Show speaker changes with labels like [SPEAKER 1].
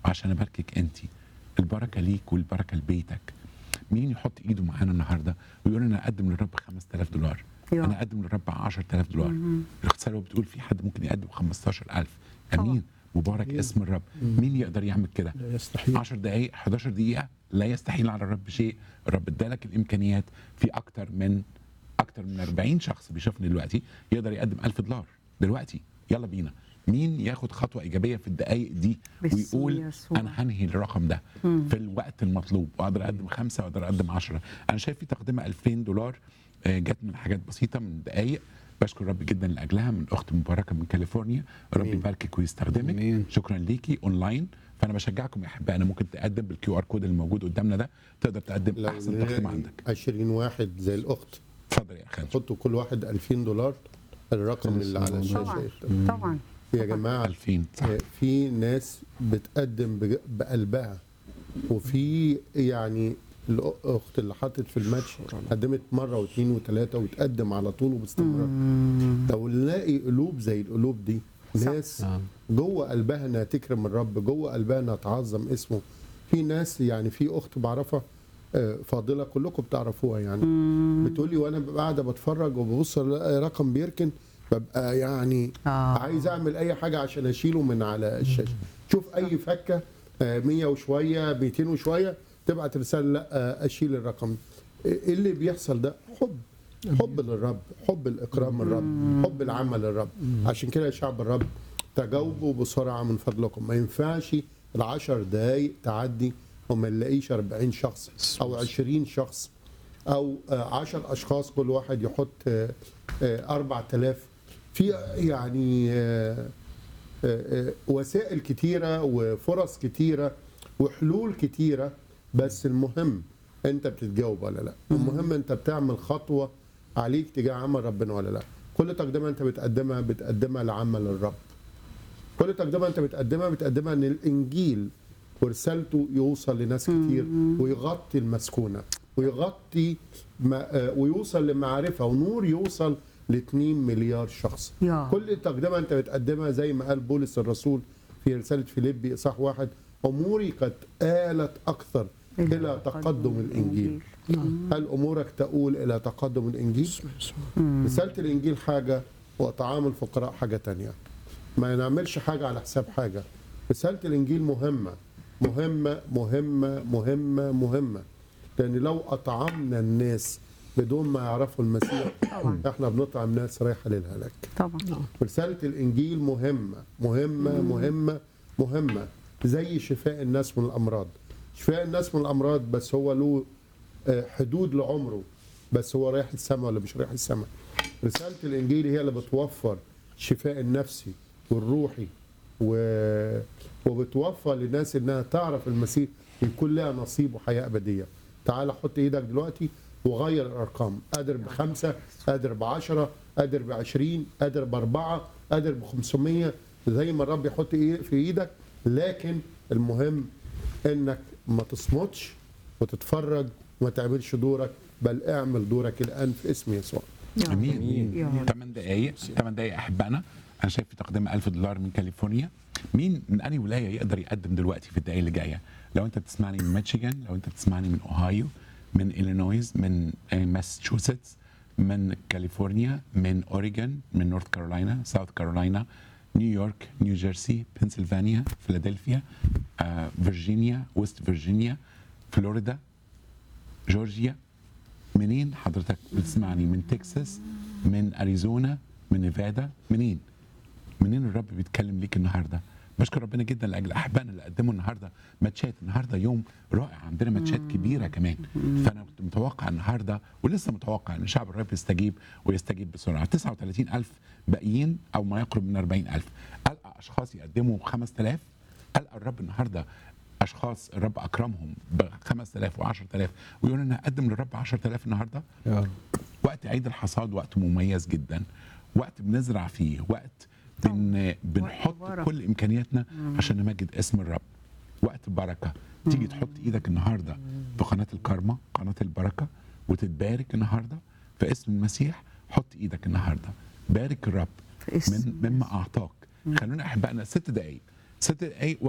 [SPEAKER 1] عشان اباركك انت البركه ليك والبركه لبيتك مين يحط ايده معانا النهارده ويقول انا اقدم للرب 5000 دولار
[SPEAKER 2] يا.
[SPEAKER 1] انا اقدم للرب 10000 دولار الاختصار هو بتقول في حد ممكن يقدم 15000 امين مبارك اسم الرب مين يقدر يعمل كده
[SPEAKER 3] لا يستحيل
[SPEAKER 1] 10 دقائق 11 دقيقة لا يستحيل على الرب شيء، الرب ادالك الامكانيات في اكتر من اكتر من 40 شخص بيشوفني دلوقتي يقدر يقدم 1000 دولار دلوقتي يلا بينا مين ياخد خطوة إيجابية في الدقائق دي
[SPEAKER 2] باسم
[SPEAKER 1] ويقول
[SPEAKER 2] يسوع.
[SPEAKER 1] أنا هنهي الرقم ده في الوقت المطلوب وأقدر أقدم خمسة وأقدر أقدم 10 أنا شايف في تقدمة 2000 دولار آه، جت من حاجات بسيطة من دقائق بشكر الرب جدا لاجلها من اخت مباركه من كاليفورنيا رب
[SPEAKER 3] أمين.
[SPEAKER 1] يباركك ويستخدمك
[SPEAKER 3] أمين.
[SPEAKER 1] شكرا ليكي اونلاين فانا بشجعكم يا احبائي ممكن تقدم بالكيو ار كود الموجود قدامنا ده تقدر تقدم
[SPEAKER 4] لو
[SPEAKER 1] احسن تقديم
[SPEAKER 4] نلاقي
[SPEAKER 1] عندك
[SPEAKER 4] 20 واحد زي الاخت
[SPEAKER 1] اتفضل يا اخي
[SPEAKER 4] حطوا كل واحد 2000 دولار الرقم اللي على
[SPEAKER 2] طبعا
[SPEAKER 4] الشاشه
[SPEAKER 2] طبعا
[SPEAKER 4] يا جماعه
[SPEAKER 1] 2000 صح
[SPEAKER 4] آه، في ناس بتقدم بج- بقلبها وفي يعني الاخت اللي حطت في الماتش قدمت مره واثنين وثلاثه وتقدم على طول وباستمرار لو نلاقي قلوب زي القلوب دي ناس
[SPEAKER 3] نعم.
[SPEAKER 4] جوه قلبها انها تكرم الرب جوه قلبها انها تعظم اسمه في ناس يعني في اخت بعرفها آه، فاضله كلكم بتعرفوها يعني بتقولي وانا ببقى قاعده بتفرج وببص ألاقي رقم بيركن ببقى يعني
[SPEAKER 2] آه.
[SPEAKER 4] عايز اعمل اي حاجه عشان اشيله من على الشاشه شوف اي فكه آه، 100 وشويه 200 وشويه تبعت رساله لا آه، اشيل الرقم ايه اللي بيحصل ده حب حب للرب حب الاكرام الرب حب العمل الرب عشان كده يا شعب الرب تجاوبوا بسرعه من فضلكم ما ينفعش العشر دقايق تعدي وما نلاقيش 40 شخص او 20 شخص او آه، 10 اشخاص كل واحد يحط آه، آه، 4000 في يعني آه، آه، آه، وسائل كتيره وفرص كتيره وحلول كتيره بس المهم انت بتتجاوب ولا لا المهم انت بتعمل خطوه عليك تجاه عمل ربنا ولا لا كل تقدمه انت بتقدمها بتقدمها لعمل الرب كل تقدمه انت بتقدمها بتقدمها ان الانجيل ورسالته يوصل لناس كتير ويغطي المسكونه ويغطي ما آه، ويوصل لمعرفه ونور يوصل ل 2 مليار شخص
[SPEAKER 2] يا.
[SPEAKER 4] كل تقدمه انت بتقدمها زي ما قال بولس الرسول في رساله فيليبي اصحاح واحد اموري قد آلت اكثر الى تقدم الانجيل هل امورك تؤول الى تقدم الانجيل رساله الانجيل حاجه وطعام الفقراء حاجه تانية ما نعملش حاجه على حساب حاجه رساله الانجيل مهمه مهمه مهمه مهمه مهمه لان لو اطعمنا الناس بدون ما يعرفوا المسيح احنا بنطعم ناس رايحه للهلاك
[SPEAKER 2] طبعا
[SPEAKER 4] رسالة الإنجيل مهمة مهمة مهمة مهمة زي شفاء الناس من الأمراض شفاء الناس من الأمراض بس هو له آه، حدود لعمره بس هو رايح السماء ولا مش رايح السماء رسالة الإنجيل هي اللي بتوفر الشفاء النفسي والروحي و... وبتوفر للناس إنها تعرف المسيح ويكون لها نصيب وحياة أبدية تعال حط إيدك دلوقتي وغير الأرقام قادر بخمسة قادر بعشرة قادر بعشرين قادر بأربعة قادر بخمسمية زي ما الرب يحط إيه في إيدك لكن المهم إنك ما تصمتش وتتفرج وما تعملش دورك بل اعمل دورك الآن في اسم يسوع
[SPEAKER 2] يا.
[SPEAKER 1] امين
[SPEAKER 2] يا.
[SPEAKER 1] 8 دقائق 8 دقائق احبائنا انا شايف في تقديم 1000 دولار من كاليفورنيا مين من انهي ولايه يقدر يقدم دلوقتي في الدقائق اللي جايه لو انت بتسمعني من ميشيغان لو انت بتسمعني من اوهايو من الينويز من آه، ماساتشوستس من كاليفورنيا من اوريغون من نورث كارولاينا ساوث كارولاينا نيويورك نيو جيرسي بنسلفانيا فيلادلفيا آه، فيرجينيا ويست فيرجينيا فلوريدا جورجيا منين حضرتك بتسمعني من تكساس من اريزونا من نيفادا منين منين الرب بيتكلم ليك النهارده بشكر ربنا جدا لاجل احبائنا اللي قدموا النهارده ماتشات النهارده يوم رائع عندنا ماتشات كبيره كمان فانا كنت متوقع النهارده ولسه متوقع ان شعب الرب يستجيب ويستجيب بسرعه 39000 باقيين او ما يقرب من 40000 القى اشخاص يقدموا 5000 القى الرب النهارده اشخاص الرب اكرمهم ب 5000 و10000 ويقول انا هقدم للرب 10000 النهارده
[SPEAKER 3] يا
[SPEAKER 1] وقت عيد الحصاد وقت مميز جدا وقت بنزرع فيه وقت بن بنحط
[SPEAKER 2] مبارك.
[SPEAKER 1] كل امكانياتنا عشان نمجد اسم الرب وقت بركه تيجي تحط ايدك النهارده في قناه الكارما قناه البركه وتتبارك النهارده في اسم المسيح حط ايدك النهارده بارك الرب
[SPEAKER 2] في اسم
[SPEAKER 1] من مما اعطاك خلونا احبائنا ست دقائق ست دقائق